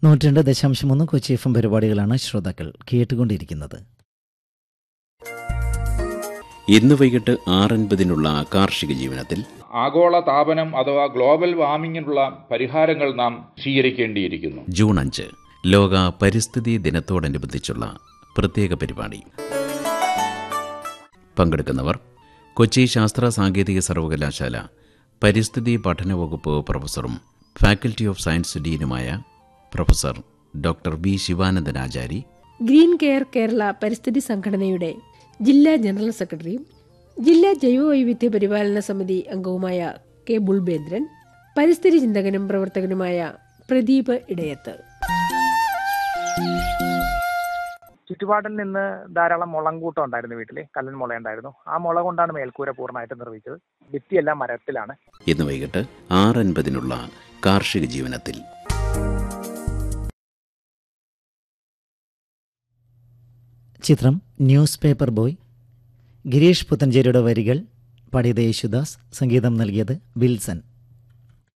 നൂറ്റിരണ്ട് ദശാംശം ഒന്ന് Kochi F M പരിപാടികളാണ് ശ്രോതാക്കൾ കേട്ടുകൊണ്ടിരിക്കുന്നത് ഇന്ന് വൈകിട്ട് ആറൻപതിനുള്ള കാർഷിക ജീവനത്തിൽ ആഗോള താപനം അഥവാ ഗ്ലോബൽ വാർമിങ്ങിനുള്ള പരിഹാരങ്ങൾ നാം സ്വീകരിക്കേണ്ടിയിരിക്കുന്നു ജൂൺ അഞ്ച് ലോക പരിസ്ഥിതി ദിനത്തോടനുബന്ധിച്ചുള്ള പ്രത്യേക പരിപാടി പങ്കെടുക്കുന്നവർ കൊച്ചി ശാസ്ത്ര സാങ്കേതിക സർവകലാശാല പരിസ്ഥിതി പഠന വകുപ്പ് പ്രൊഫസറും ഫാക്കൽറ്റി ഓഫ് സയൻസ് ഡീനുമായ professor doctor B Sivanandan Achari green care Kerala പരിസ്ഥിതി സംഘടനയുടെ ജില്ലാ ജനറൽ സെക്രട്ടറിയും ജില്ലാ ജൈവവൈവിധ്യ പരിപാലന സമിതി അംഗവുമായ കെ ബുൾബേന്ദ്രൻ പരിസ്ഥിതി ചിന്തകനും പ്രവർത്തകനുമായ പ്രദീപ് ഇടയത്ത് ചുറ്റുപാടിൽ നിന്ന് ധാരാളം മുളങ്കൂട്ടം ഉണ്ടായിരുന്നു വീട്ടിൽ കല്ലൻ മുള ഉണ്ടായിരുന്നു ആ മുള കൊണ്ടാണ് മേൽക്കൂര പൂർണ്ണമായിട്ട് നിർമ്മിച്ചത് ഭിത്തിയെല്ലാം മരത്തിലാണ് ഇന്ന് വൈകിട്ട് ആറൻപതിനുള്ള കാർഷിക ജീവനത്തിൽ ചിത്രം ന്യൂസ് പേപ്പർ ബോയ് ഗിരീഷ് പുത്തഞ്ചേരിയുടെ വരികൾ പാടിയത് യേശുദാസ് സംഗീതം നൽകിയത് വിൽസൺ